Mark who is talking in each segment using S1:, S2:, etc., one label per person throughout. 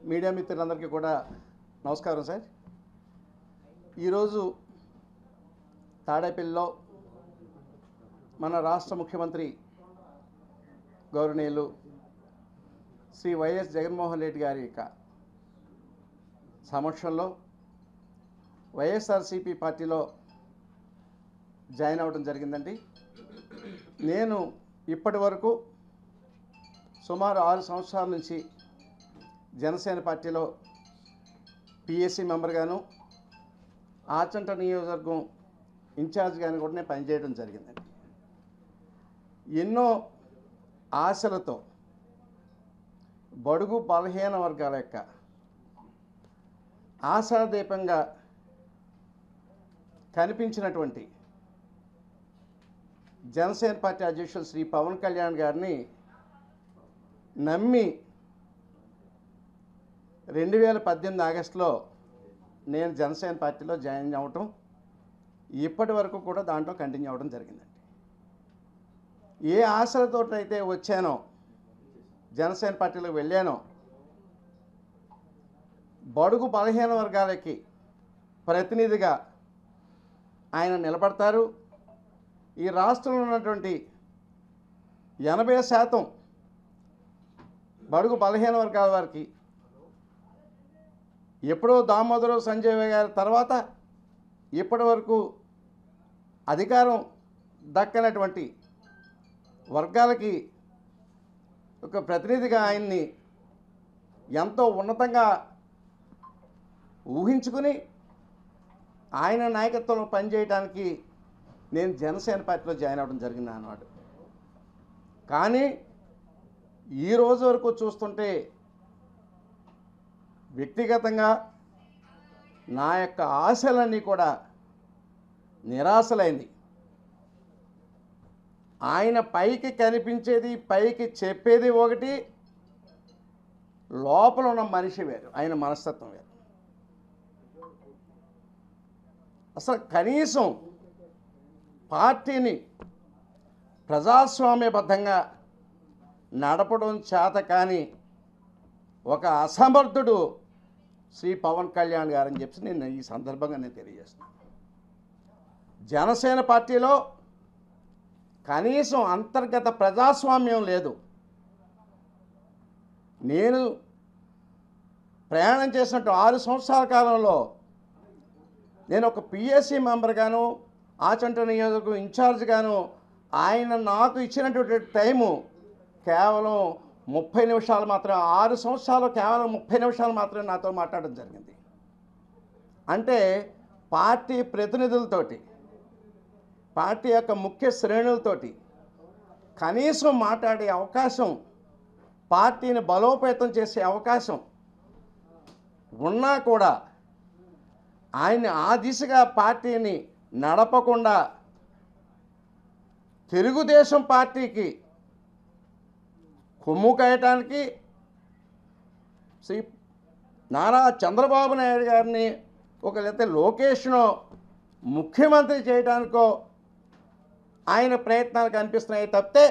S1: Media మిత్రులందరికీ కూడా నమస్కారం సార్ ఈరోజు తాడేపల్లిలో మన రాష్ట్ర ముఖ్యమంత్రి గౌరవనీయులు శ్రీ వైఎస్ జగన్మోహన్ రెడ్డి గారి యొక్క సమక్షంలో వైఎస్ఆర్సిపి పార్టీలో జాయిన్ అవ్వడం జరిగిందండి నేను ఇప్పటి వరకు సుమారు ఆరు సంవత్సరాల నుంచి జనసేన పార్టీలో పిఎస్సి మెంబర్గాను ఆచంట నియోజకవర్గం ఇన్ఛార్జ్గాను కూడా నేను పనిచేయడం జరిగిందండి ఎన్నో ఆశలతో బడుగు బలహీన వర్గాల యొక్క ఆశాదీపంగా కనిపించినటువంటి జనసేన పార్టీ అధ్యక్షులు శ్రీ పవన్ కళ్యాణ్ గారిని నమ్మి రెండు వేల పద్దెనిమిది ఆగస్టులో నేను జనసేన పార్టీలో జాయిన్ అవ్వటం ఇప్పటి వరకు కూడా దాంట్లో కంటిన్యూ అవ్వడం జరిగిందండి ఏ ఆశలతో అయితే వచ్చానో జనసేన పార్టీలోకి వెళ్ళానో బడుగు బలహీన వర్గాలకి ప్రతినిధిగా ఆయన నిలబడతారు ఈ రాష్ట్రంలో ఉన్నటువంటి ఎనభై శాతం బడుగు బలహీన వర్గాల వారికి ఎప్పుడో దామోదరు సంజయ్ గారి తర్వాత ఇప్పటి వరకు అధికారం దక్కనటువంటి వర్గాలకి ఒక ప్రతినిధిగా ఆయన్ని ఎంతో ఉన్నతంగా ఊహించుకుని ఆయన నాయకత్వంలో పనిచేయడానికి నేను జనసేన పార్టీలో జాయిన్ అవ్వడం జరిగింది అన్నమాట కానీ ఈ రోజు వరకు చూస్తుంటే వ్యక్తిగతంగా నా యొక్క ఆశలన్నీ కూడా నిరాశలైంది ఆయన పైకి కనిపించేది పైకి చెప్పేది ఒకటి లోపల ఉన్న మనిషి వేరు ఆయన మనస్తత్వం వేరు అసలు కనీసం పార్టీని ప్రజాస్వామ్యబద్ధంగా నడపడం చేత కానీ ఒక అసమర్థుడు శ్రీ పవన్ కళ్యాణ్ గారని చెప్పి నేను ఈ సందర్భంగా నేను తెలియజేస్తున్నాను జనసేన పార్టీలో కనీసం అంతర్గత ప్రజాస్వామ్యం లేదు నేను ప్రయాణం చేసినట్టు ఆరు సంవత్సరాల కాలంలో నేను ఒక పిఎస్సి మెంబర్గాను ఆచంట నియోజకవర్గం ఇన్ఛార్జ్గాను ఆయన నాకు ఇచ్చినటువంటి టైము కేవలం ముప్పై నిమిషాలు మాత్రమే ఆరు సంవత్సరాలు కేవలం ముప్పై నిమిషాలు మాత్రమే నాతో మాట్లాడడం జరిగింది అంటే పార్టీ ప్రతినిధులతోటి పార్టీ యొక్క ముఖ్య శ్రేణులతోటి కనీసం మాట్లాడే అవకాశం పార్టీని బలోపేతం చేసే అవకాశం ఉన్నా కూడా ఆయన ఆ దిశగా పార్టీని నడపకుండా తెలుగుదేశం పార్టీకి కొమ్ము కాయటానికి శ్రీ నారా చంద్రబాబు నాయుడు గారిని ఒక లేకపోతే లోకేష్ను ముఖ్యమంత్రి చేయడానికో ఆయన ప్రయత్నాలు కనిపిస్తున్నాయి తప్పితే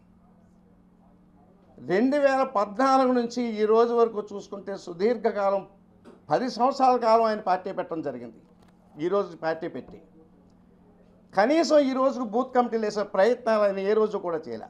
S1: రెండు వేల పద్నాలుగు నుంచి ఈ రోజు వరకు చూసుకుంటే సుదీర్ఘకాలం పది సంవత్సరాల కాలం ఆయన పార్టీ పెట్టడం జరిగింది ఈరోజు పార్టీ పెట్టి కనీసం ఈ రోజు బూత్ కమిటీలు వేసే ప్రయత్నాలు ఆయన ఏ రోజు కూడా చేయలే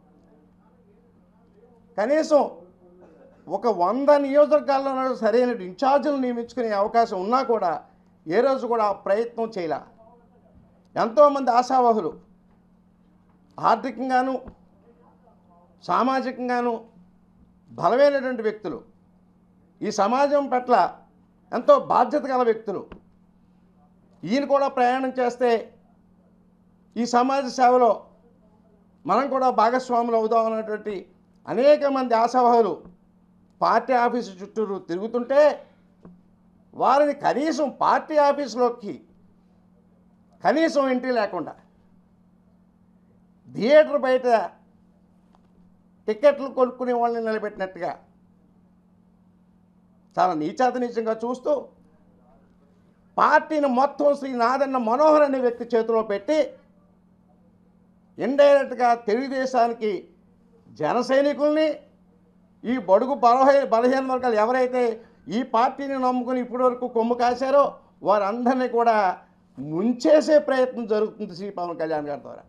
S1: కనీసం ఒక వంద నియోజకవర్గాల్లో సరైన ఇన్ఛార్జీలు నియమించుకునే అవకాశం ఉన్నా కూడా ఏ రోజు కూడా ఆ ప్రయత్నం చేయలే ఎంతోమంది ఆశావహులు ఆర్థికంగాను సామాజికంగాను బలమైనటువంటి వ్యక్తులు ఈ సమాజం పట్ల ఎంతో బాధ్యత గల వ్యక్తులు ఈయన కూడా ప్రయాణం చేస్తే ఈ సమాజ సేవలో మనం కూడా భాగస్వాములు అవుదాం అన్నటువంటి అనేక మంది ఆశావహులు పార్టీ ఆఫీసు చుట్టూరు తిరుగుతుంటే వారిని కనీసం పార్టీ ఆఫీసులోకి కనీసం ఎంట్రీ లేకుండా థియేటర్ బయట టికెట్లు కొనుక్కునే వాళ్ళని నిలబెట్టినట్టుగా చాలా నీచాత నీచంగా చూస్తూ పార్టీని మొత్తం శ్రీ నాదన్న మనోహర్ అనే వ్యక్తి చేతిలో పెట్టి ఇండైరెక్ట్గా తెలుగుదేశానికి జన సైనికుల్ని ఈ బడుగు బలహీన బలహీన వర్గాలు ఎవరైతే ఈ పార్టీని నమ్ముకుని ఇప్పటివరకు కొమ్ము కాశారో వారందరినీ కూడా ముంచేసే ప్రయత్నం జరుగుతుంది శ్రీ పవన్ కళ్యాణ్ గారి ద్వారా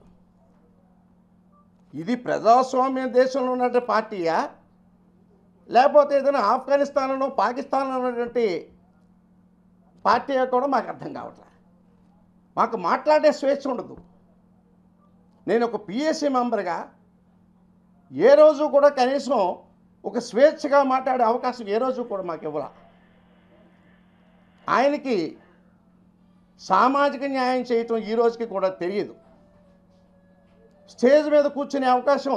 S1: ఇది ప్రజాస్వామ్య దేశంలో ఉన్నటువంటి పార్టీయా లేకపోతే ఏదైనా ఆఫ్ఘనిస్తాన్లో పాకిస్తాన్లో ఉన్నటువంటి పార్టీ కూడా మాకు అర్థం కావట్లే మాకు మాట్లాడే స్వేచ్ఛ ఉండదు నేను ఒక పిఎస్సి మెంబర్గా ఏ రోజు కూడా కనీసం ఒక స్వేచ్ఛగా మాట్లాడే అవకాశం ఏ రోజు కూడా మాకు ఇవ్వాల ఆయనకి సామాజిక న్యాయం చేయటం ఈ రోజుకి కూడా తెలియదు స్టేజ్ మీద కూర్చునే అవకాశం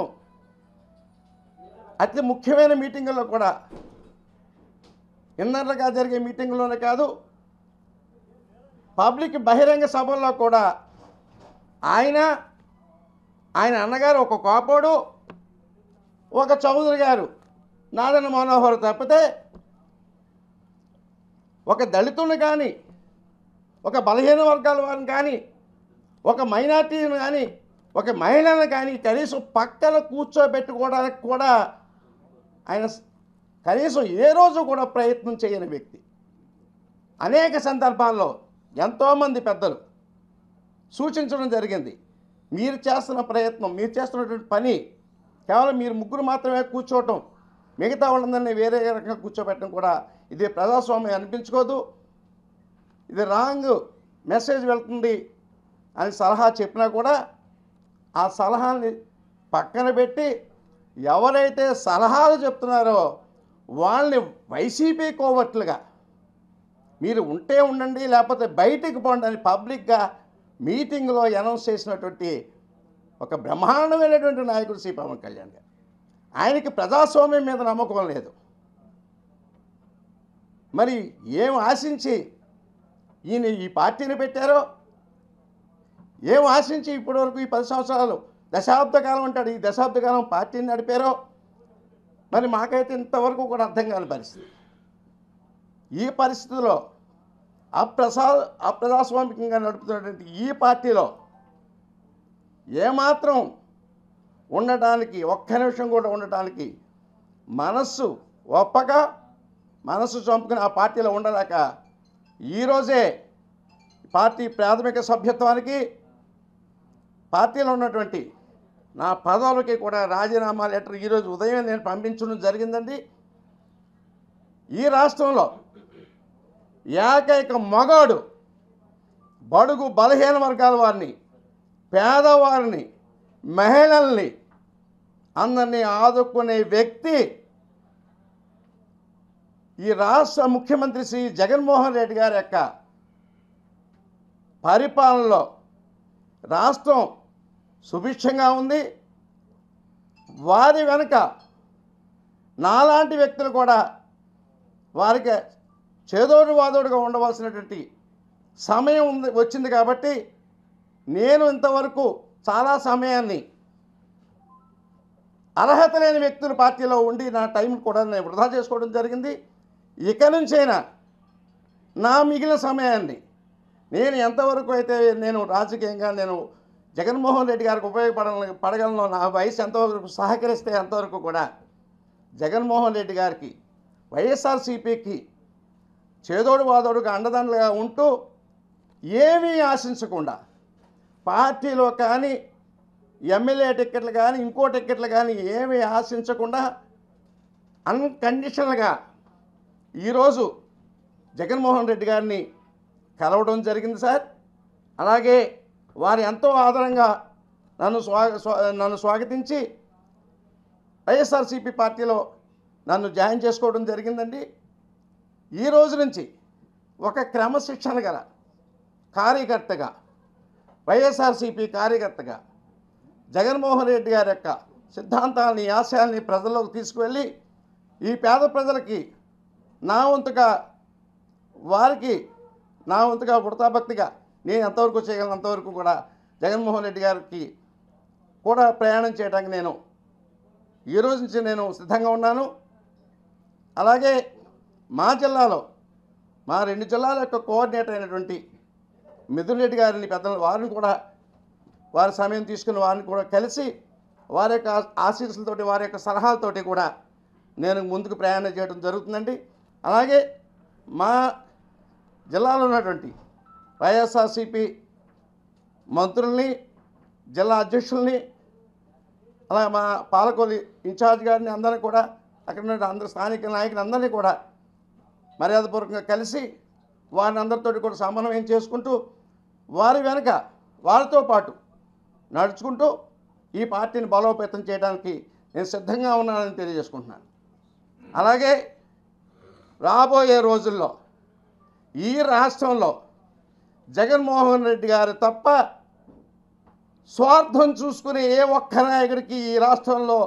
S1: అతి ముఖ్యమైన మీటింగుల్లో కూడా ఇన్నర్లుగా జరిగే మీటింగుల్లోనే కాదు పబ్లిక్ బహిరంగ సభల్లో కూడా ఆయన ఆయన అన్నగారు ఒక కోపోడు ఒక చౌదరి గారు నాదన్న మనోహర్ తప్పితే ఒక దళితుని కానీ ఒక బలహీన వర్గాల వారిని కానీ ఒక మైనార్టీని కానీ ఒక మహిళను కానీ కనీసం పక్కన కూర్చోబెట్టుకోవడానికి కూడా ఆయన స- కనీసం ఏ రోజు కూడా ప్రయత్నం చేయని వ్యక్తి అనేక సందర్భాల్లో ఎంతోమంది పెద్దలు సూచించడం జరిగింది మీరు చేస్తున్న ప్రయత్నం మీరు చేస్తున్నటువంటి పని కేవలం మీరు ముగ్గురు మాత్రమే కూర్చోవటం మిగతా వాళ్ళందరినీ వేరే రకంగా కూర్చోబెట్టడం కూడా ఇది ప్రజాస్వామ్యం అనిపించుకోదు ఇది రాంగ్ మెసేజ్ వెళ్తుంది అని సలహా చెప్పినా కూడా ఆ సలహాని పక్కన పెట్టి ఎవరైతే సలహాలు చెప్తున్నారో వాళ్ళని వైసీపీ కోవట్లుగా మీరు ఉంటే ఉండండి లేకపోతే బయటికి పోండి అని పబ్లిక్గా మీటింగ్లో అనౌన్స్ చేసినటువంటి ఒక బ్రహ్మాండమైనటువంటి నాయకుడు శ్రీ పవన్ కళ్యాణ్ గారు ఆయనకి ప్రజాస్వామ్యం మీద నమ్మకం లేదు మరి ఏం ఆశించి ఈయన ఈ పార్టీని పెట్టారో ఏం ఆశించి ఇప్పటివరకు ఈ పది సంవత్సరాలు దశాబ్ద కాలం అంటాడు ఈ దశాబ్ద కాలం పార్టీని నడిపారో మరి మాకైతే ఇంతవరకు కూడా అర్థం కాని పరిస్థితి ఈ పరిస్థితిలో అప్రసా అప్రజాస్వామికంగా నడుపుతున్నటువంటి ఈ పార్టీలో ఏమాత్రం ఉండటానికి ఒక్క నిమిషం కూడా ఉండటానికి మనస్సు ఒప్పక మనస్సు చంపుకుని ఆ పార్టీలో ఉండలేక ఈరోజే పార్టీ ప్రాథమిక సభ్యత్వానికి పార్టీలో ఉన్నటువంటి నా పదవులకి కూడా రాజీనామా లెటర్ ఈరోజు ఉదయం నేను పంపించడం జరిగిందండి ఈ రాష్ట్రంలో ఏకైక మగాడు బడుగు బలహీన వర్గాల వారిని పేదవారిని మహిళల్ని అందరినీ ఆదుకునే వ్యక్తి ఈ రాష్ట్ర ముఖ్యమంత్రి శ్రీ జగన్మోహన్ రెడ్డి గారి యొక్క పరిపాలనలో రాష్ట్రం సుభిక్షంగా ఉంది వారి వెనుక నాలాంటి వ్యక్తులు కూడా వారికి చేదోడు వాదోడుగా ఉండవలసినటువంటి సమయం ఉంది వచ్చింది కాబట్టి నేను ఇంతవరకు చాలా సమయాన్ని అర్హత లేని వ్యక్తులు పార్టీలో ఉండి నా టైం కూడా నేను వృధా చేసుకోవడం జరిగింది ఇక నుంచైనా నా మిగిలిన సమయాన్ని నేను ఎంతవరకు అయితే నేను రాజకీయంగా నేను జగన్మోహన్ రెడ్డి గారికి ఉపయోగపడ పడగలను నా వయసు ఎంతవరకు సహకరిస్తే అంతవరకు కూడా జగన్మోహన్ రెడ్డి గారికి వైఎస్ఆర్సీపీకి చేదోడు వాదోడుగా అండదండలుగా ఉంటూ ఏమీ ఆశించకుండా పార్టీలో కానీ ఎమ్మెల్యే టిక్కెట్లు కానీ ఇంకో టిక్కెట్లు కానీ ఏమీ ఆశించకుండా అన్కండిషనల్గా ఈరోజు జగన్మోహన్ రెడ్డి గారిని కలవడం జరిగింది సార్ అలాగే వారు ఎంతో ఆదరంగా నన్ను స్వాగ స్వా- నన్ను స్వాగతించి వైఎస్ఆర్సీపీ పార్టీలో నన్ను జాయిన్ చేసుకోవడం జరిగిందండి ఈ రోజు నుంచి ఒక క్రమశిక్షణ గల కార్యకర్తగా వైఎస్ఆర్సీపీ కార్యకర్తగా జగన్మోహన్ రెడ్డి గారి యొక్క సిద్ధాంతాలని ఆశయాల్ని ప్రజల్లోకి తీసుకువెళ్ళి ఈ పేద ప్రజలకి నా వంతుగా వారికి నా వంతుగా వృతాభక్తిగా నేను ఎంతవరకు చేయగలను అంతవరకు కూడా జగన్మోహన్ రెడ్డి గారికి కూడా ప్రయాణం చేయడానికి నేను ఈ రోజు నుంచి నేను సిద్ధంగా ఉన్నాను అలాగే మా జిల్లాలో మా రెండు జిల్లాల యొక్క కోఆర్డినేటర్ అయినటువంటి మిథున్ రెడ్డి గారిని పెద్దలు వారిని కూడా వారి సమయం తీసుకుని వారిని కూడా కలిసి వారి యొక్క ఆశీస్సులతోటి వారి యొక్క సలహాలతోటి కూడా నేను ముందుకు ప్రయాణం చేయడం జరుగుతుందండి అలాగే మా జిల్లాలో ఉన్నటువంటి వైఎస్ఆర్సిపి మంత్రుల్ని జిల్లా అధ్యక్షుల్ని అలాగే మా పాలకొల్లి ఇన్ఛార్జ్ గారిని అందరినీ కూడా అక్కడ ఉన్న అందరు స్థానిక నాయకులు అందరినీ కూడా మర్యాదపూర్వకంగా కలిసి వారిని అందరితో కూడా సమన్వయం చేసుకుంటూ వారి వెనుక వారితో పాటు నడుచుకుంటూ ఈ పార్టీని బలోపేతం చేయడానికి నేను సిద్ధంగా ఉన్నానని తెలియజేసుకుంటున్నాను అలాగే రాబోయే రోజుల్లో ఈ రాష్ట్రంలో జగన్మోహన్ రెడ్డి గారు తప్ప స్వార్థం చూసుకునే ఏ ఒక్క నాయకుడికి ఈ రాష్ట్రంలో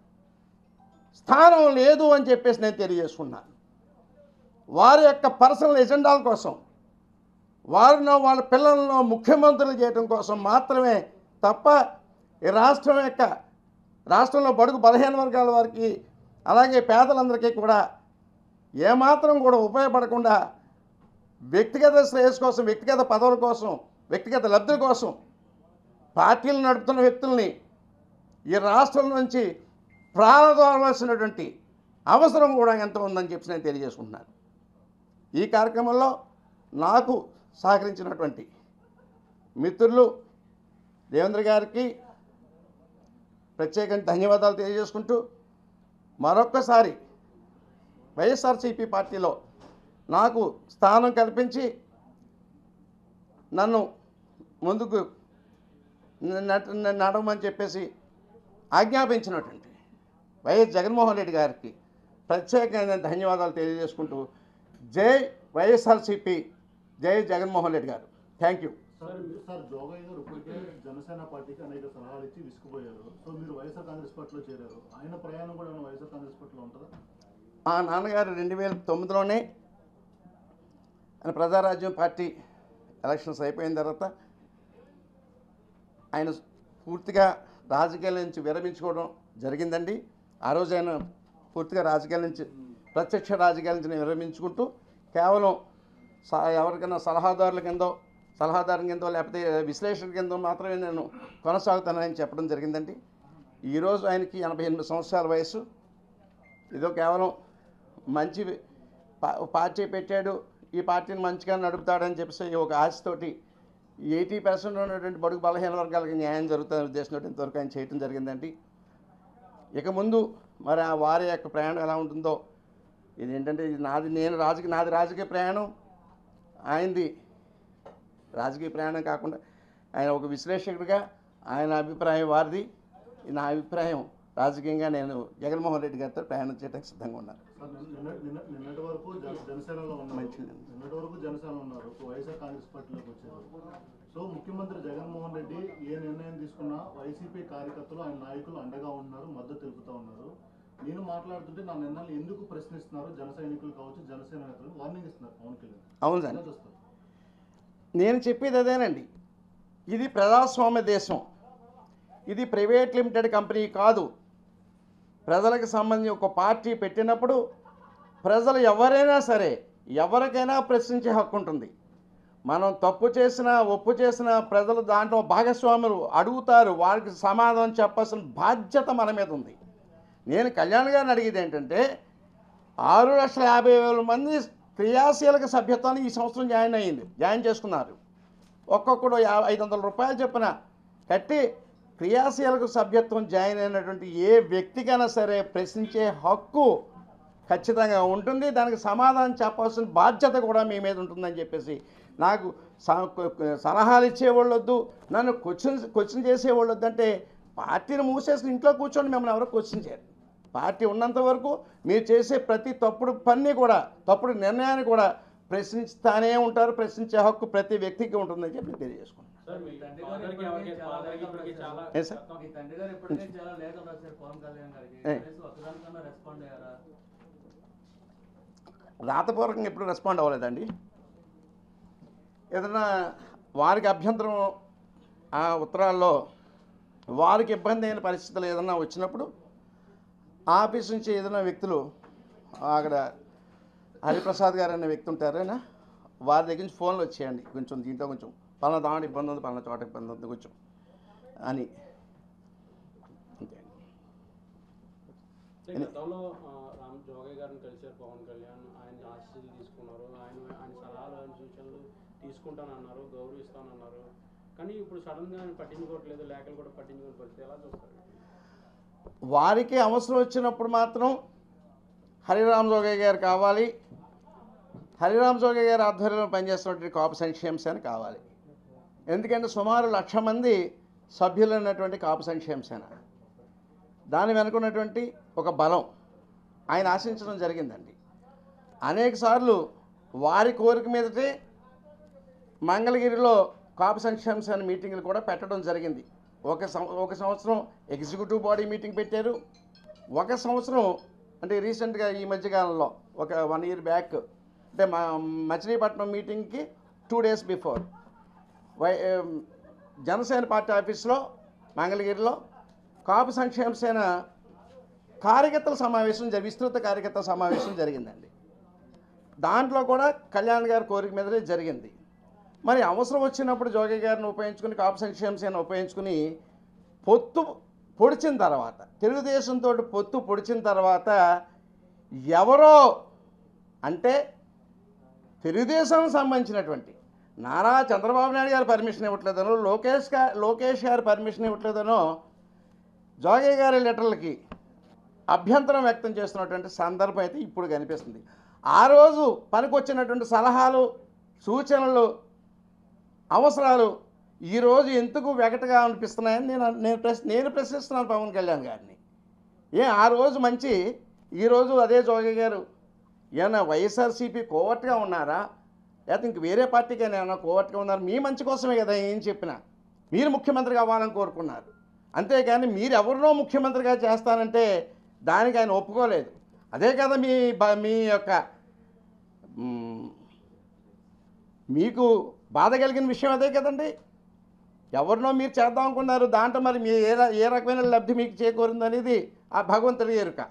S1: స్థానం లేదు అని చెప్పేసి నేను తెలియజేసుకున్నాను వారి యొక్క పర్సనల్ ఎజెండాల కోసం వారినో వాళ్ళ పిల్లలను ముఖ్యమంత్రులు చేయడం కోసం మాత్రమే తప్ప ఈ రాష్ట్రం యొక్క రాష్ట్రంలో బడుగు బలహీన వర్గాల వారికి అలాగే పేదలందరికీ కూడా ఏమాత్రం కూడా ఉపయోగపడకుండా వ్యక్తిగత శ్రేయస్సు కోసం వ్యక్తిగత పదవుల కోసం వ్యక్తిగత లబ్ధుల కోసం పార్టీలు నడుపుతున్న వ్యక్తుల్ని ఈ రాష్ట్రం నుంచి ప్రారంభవలసినటువంటి అవసరం కూడా ఎంత ఉందని చెప్పి నేను తెలియజేసుకుంటున్నాను ఈ కార్యక్రమంలో నాకు సహకరించినటువంటి మిత్రులు దేవేంద్ర గారికి ప్రత్యేకంగా ధన్యవాదాలు తెలియజేసుకుంటూ మరొక్కసారి వైఎస్ఆర్సీపీ పార్టీలో నాకు స్థానం కల్పించి నన్ను ముందుకు నట- నడవమని చెప్పేసి ఆజ్ఞాపించినటువంటి వైఎస్ జగన్మోహన్ రెడ్డి గారికి ప్రత్యేకమైన ధన్యవాదాలు తెలియజేసుకుంటూ జై వైఎస్ఆర్సీపీ జై Jaganmohan Reddy garu thank you
S2: sir sir Jogaiah garu ఇప్పటికే జనసేన పార్టీకి అనేక సలహాలు ఇచ్చి విసుకుపోయారు సో మీరు వైఎస్ఆర్ కాంగ్రెస్ పార్టీలో చేరారు ఆయన ప్రయాణం కూడా ఏమైనా వైఎస్ఆర్ కాంగ్రెస్ పార్టీలో ఉంటుందా
S1: మా నాన్నగారు రెండు వేల తొమ్మిదిలోనే ఆయన ప్రజారాజ్యం పార్టీ ఎలక్షన్స్ అయిపోయిన తర్వాత ఆయన పూర్తిగా రాజకీయాల నుంచి విరమించుకోవడం జరిగిందండి ఆ రోజు ఆయన పూర్తిగా రాజకీయాల నుంచి ప్రత్యక్ష రాజకీయాల నుంచి నేను విరమించుకుంటూ కేవలం స- ఎవరికైనా సలహాదారుల కిందో సలహాదారు కిందో లేకపోతే విశ్లేషణ కిందో మాత్రమే నేను కొనసాగుతానని చెప్పడం జరిగిందండి ఈరోజు ఆయనకి ఎనభై ఎనిమిది సంవత్సరాల వయసు ఇదో కేవలం మంచి పా- పార్టీ పెట్టాడు ఈ పార్టీని మంచిగా నడుపుతాడని చెప్పేసి ఒక ఆశతోటి ఎయిటీ పర్సెంట్ ఉన్నటువంటి బడుగు బలహీన వర్గాలకు న్యాయం జరుగుతుందనే ఉద్దేశంతో ఇంతవరకు ఆయన చేయడం జరిగిందండి ఇక ముందు మరి ఆ వారి యొక్క ప్రయాణం ఎలా ఉంటుందో ఇది ఏంటంటే ఇది నాది నేను రాజకీయ నాది రాజకీయ ప్రయాణం ఆయనది రాజకీయ ప్రయాణం కాకుండా ఆయన ఒక విశ్లేషకుడిగా ఆయన అభిప్రాయం వారిది నా అభిప్రాయం రాజకీయంగా నేను జగన్మోహన్ రెడ్డి గారితో ప్రయాణం చేయడానికి సిద్ధంగా ఉన్నాను
S2: సార్ నిన్న నిన్న- నిన్న- నిన్నటి వరకు జన- జనసేనలో ఉన్నారు
S1: మంచిది.
S2: నిన్నటి వరకు జనసేన ఉన్నారు ఇప్పుడు వైఎస్ఆర్ కాంగ్రెస్ పార్టీలోకి వచ్చారు సో ముఖ్యమంత్రి జగన్మోహన్ రెడ్డి ఏ నిర్ణయం తీసుకున్నా వైసీపీ కార్యకర్తలు ఆయన నాయకులు అండగా ఉన్నారు మద్దతు తెలుపుతా ఉన్నారు నేను మాట్లాడుతుంటే నా నిర్ణయాలు ఎందుకు ప్రశ్నిస్తున్నారు జన సైనికులు కావచ్చు జనసేన నేతలు వార్నింగ్ ఇస్తున్నారు పవన్ కళ్యాణ్
S1: అవును
S2: ఎలా
S1: సార్
S2: చూస్తారు
S1: నేను చెప్పేది అదేనండి ఇది ప్రజాస్వామ్య దేశం ఇది ప్రైవేట్ లిమిటెడ్ కంపెనీ కాదు ప్రజలకు సంబంధించి ఒక పార్టీ పెట్టినప్పుడు ప్రజలు ఎవరైనా సరే ఎవరికైనా ప్రశ్నించే హక్కు ఉంటుంది మనం తప్పు చేసినా ఒప్పు చేసినా ప్రజలు దాంట్లో భాగస్వాములు అడుగుతారు వారికి సమాధానం చెప్పాల్సిన బాధ్యత మన మీద ఉంది నేను కళ్యాణ్ గారిని అడిగేది ఏంటంటే ఆరు లక్షల యాభై వేల మంది క్రియాశీలక సభ్యత్వాన్ని ఈ సంవత్సరం జాయిన్ అయ్యింది జాయిన్ చేసుకున్నారు ఒక్కొక్కడు యా ఐదు వందల రూపాయలు చొప్పున కట్టి క్రియాశీలక సభ్యత్వం జాయిన్ అయినటువంటి ఏ వ్యక్తికైనా సరే ప్రశ్నించే హక్కు ఖచ్చితంగా ఉంటుంది దానికి సమాధానం చెప్పాల్సిన బాధ్యత కూడా మీ మీద ఉంటుందని చెప్పేసి నాకు స- సలహాలు ఇచ్చేవాళ్ళు వద్దు నన్ను క్వశ్చన్ క్వశ్చన్ చేసేవాళ్ళు వద్దు అంటే పార్టీని మూసేసి ఇంట్లో కూర్చొని మిమ్మల్ని ఎవరో క్వశ్చన్ చేయరు పార్టీ ఉన్నంత వరకు మీరు చేసే ప్రతి తప్పుడు పని కూడా తప్పుడు నిర్ణయాన్ని కూడా ప్రశ్నిస్తానే ఉంటారు ప్రశ్నించే హక్కు ప్రతి వ్యక్తికి ఉంటుందని చెప్పి తెలియజేసుకుంటాను
S3: సార్ మీ
S4: తండ్రి
S3: father
S4: గారు
S3: కి ఎవరికి
S4: ఇప్పటికే చాలా
S3: father కి
S4: లేఖలు
S3: ఇప్పటికి చాలా
S4: రాశారు.
S1: ఏ సార్?
S4: మీ తండ్రి గారు ఇప్పటికే చాలా లేఖలు రాశారు పవన్ కళ్యాణ్ గారికి
S1: ఏ.
S4: కనీసం ఒక్కదానికన్నా రెస్పాండ్ అయ్యారా
S1: రాతపూర్వకంగా ఎప్పుడు రెస్పాండ్ అవ్వలేదండి ఏదైనా వారికి అభ్యంతరం ఆ ఉత్తరాల్లో వారికి ఇబ్బంది అయిన పరిస్థితులు ఏదైనా వచ్చినప్పుడు ఆఫీస్ నుంచి ఏదైనా వ్యక్తులు అక్కడ హరిప్రసాద్ గారు అనే వ్యక్తి ఉంటారు ఆయన వారి దగ్గర నుంచి ఫోన్లు వచ్చేయండి కొంచెం దీంట్లో కొంచెం పలానా దాంట్లో ఇబ్బంది ఉంది పలానా చోట ఇబ్బంది ఉంది కొంచెం అని అంతే
S3: అంటే గతంలో ఆ, జోగయ్య గారిని కలిశారు పవన్ కళ్యాణ్ ఆయన ఆశీస్సులు తీసుకున్నారు ఆయన ఆయన సలహాలు ఆయన సూచనలు తీసుకుంటానన్నారు గౌరవిస్తానన్నారు కానీ ఇప్పుడు సడన్గా ఆయన పట్టించుకోవట్లేదు లేఖలు కూడా పట్టించుకోని పరిస్థితి ఎలా చూస్తారు
S1: వారికి అవసరం వచ్చినప్పుడు మాత్రం హరిరామ్ జోగయ్య గారు కావాలి హరిరామ్ జోగయ్య గారి ఆధ్వర్యంలో పనిచేస్తున్నటువంటి కాపు సంక్షేమ సేన కావాలి ఎందుకంటే సుమారు లక్ష మంది సభ్యులు ఉన్నటువంటి కాపు సంక్షేమ సేన దాని వెనుకున్నటువంటి ఒక బలం ఆయన ఆశించడం జరిగిందండి అనేక సార్లు వారి కోరిక మీదటే మంగళగిరిలో కాపు సంక్షేమ సేన మీటింగ్లు కూడా పెట్టడం జరిగింది ఒక సం ఒక సంవత్సరం ఎగ్జిక్యూటివ్ బాడీ మీటింగ్ పెట్టారు ఒక సంవత్సరం అంటే రీసెంట్గా ఈ మధ్యకాలంలో ఒక వన్ ఇయర్ బ్యాక్ అంటే మా మచిలీపట్నం మీటింగ్కి టూ డేస్ బిఫోర్ వై ఏం, జనసేన పార్టీ ఆఫీస్లో మంగళగిరిలో కాపు సంక్షేమ సేన కార్యకర్తల సమావేశం జరి విస్తృత కార్యకర్తల సమావేశం జరిగిందండి దాంట్లో కూడా కళ్యాణ్ గారి కోరిక మీదనే జరిగింది మరి అవసరం వచ్చినప్పుడు జోగి గారిని ఉపయోగించుకుని కాపు సంక్షేమ సేన ఉపయోగించుకుని పొత్తు పొడిచిన తర్వాత తెలుగుదేశంతో పొత్తు పొడిచిన తర్వాత ఎవరో అంటే తెలుగుదేశం సంబంధించినటువంటి నారా చంద్రబాబు నాయుడు గారు పర్మిషన్ ఇవ్వట్లేదనో లోకేష్ గా లోకేష్ గారు పర్మిషన్ ఇవ్వట్లేదనో జోగయ్య గారి లెటర్లకి అభ్యంతరం వ్యక్తం చేస్తున్నటువంటి సందర్భం అయితే ఇప్పుడు కనిపిస్తుంది ఆ రోజు పనికొచ్చినటువంటి సలహాలు సూచనలు అవసరాలు ఈరోజు ఎందుకు వెగటగా అనిపిస్తున్నాయని నేను నేను ప్రశ్న నేను ప్రశ్నిస్తున్నాను పవన్ కళ్యాణ్ గారిని ఏ ఆ రోజు మంచి ఈరోజు అదే జోగయ్య గారు ఏమన్నా వైఎస్ఆర్సీపీ కోవట్గా ఉన్నారా లేకపోతే ఇంక వేరే పార్టీకి ఏమైనా కోవట్గా ఉన్నారు మీ మంచి కోసమే కదా ఏం చెప్పినా మీరు ముఖ్యమంత్రి కావాలని కోరుకున్నారు అంతేకాని మీరు ఎవరినో ముఖ్యమంత్రిగా చేస్తానంటే దానికి ఆయన ఒప్పుకోలేదు అదే కదా మీ బ- మీ యొక్క మ్, మీకు బాధ కలిగిన విషయం అదే కదండి ఎవరినో మీరు చేద్దాం అనుకున్నారు దాంట్లో మరి మీ ఏ ర- ఏ రకమైన లబ్ధి మీకు చేకూరింది అనేది ఆ భగవంతుడి ఎరుక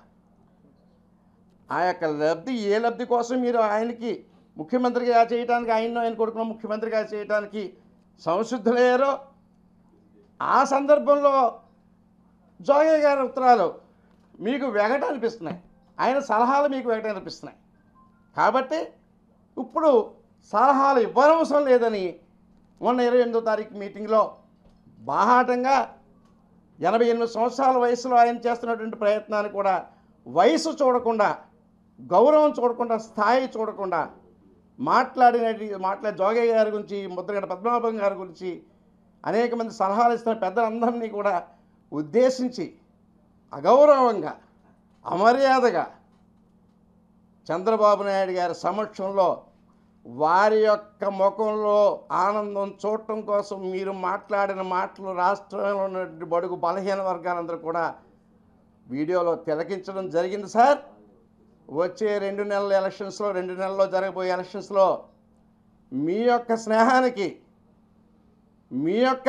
S1: ఆ యొక్క లబ్ధి ఏ లబ్ధి కోసం మీరు ఆయనకి ముఖ్యమంత్రిగా చేయడానికి ఆయన ఆయన కొడుకును ముఖ్యమంత్రిగా చేయడానికి సంసిద్ధులయ్యారో ఆ సందర్భంలో జోగయ్య గారి ఉత్తరాలు మీకు వెగట అనిపిస్తున్నాయి ఆయన సలహాలు మీకు వెగట అనిపిస్తున్నాయి కాబట్టి ఇప్పుడు సలహాలు ఇవ్వనవసరం లేదని మొన్న ఇరవై ఎనిమిదో తారీఖు మీటింగ్లో బాహాటంగా ఎనభై ఎనిమిది సంవత్సరాల వయసులో ఆయన చేస్తున్నటువంటి ప్రయత్నాన్ని కూడా వయసు చూడకుండా గౌరవం చూడకుండా స్థాయి చూడకుండా మాట్లాడిన మాట్లాడే జోగయ్య గారి గురించి ముద్రగడ పద్మనాభం గారి గురించి అనేక మంది సలహాలు ఇస్తున్న పెద్దలందరినీ కూడా ఉద్దేశించి అగౌరవంగా అమర్యాదగా చంద్రబాబు నాయుడు గారి సమక్షంలో వారి యొక్క ముఖంలో ఆనందం చూడటం కోసం మీరు మాట్లాడిన మాటలు రాష్ట్రంలో ఉన్నటువంటి బడుగు బలహీన వర్గాలందరూ కూడా వీడియోలో తిలకించడం జరిగింది సార్ వచ్చే రెండు నెలల ఎలక్షన్స్లో రెండు నెలల్లో జరగబోయే ఎలక్షన్స్లో మీ యొక్క స్నేహానికి మీ యొక్క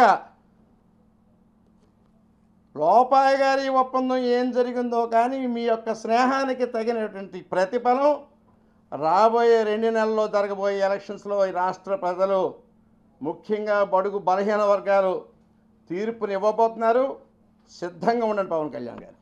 S1: లోపాయ గారి ఒప్పందం ఏం జరిగిందో కానీ మీ యొక్క స్నేహానికి తగినటువంటి ప్రతిఫలం రాబోయే రెండు నెలల్లో జరగబోయే ఎలక్షన్స్లో ఈ రాష్ట్ర ప్రజలు ముఖ్యంగా బడుగు బలహీన వర్గాలు తీర్పుని ఇవ్వబోతున్నారు సిద్ధంగా ఉండండి పవన్ కళ్యాణ్ గారు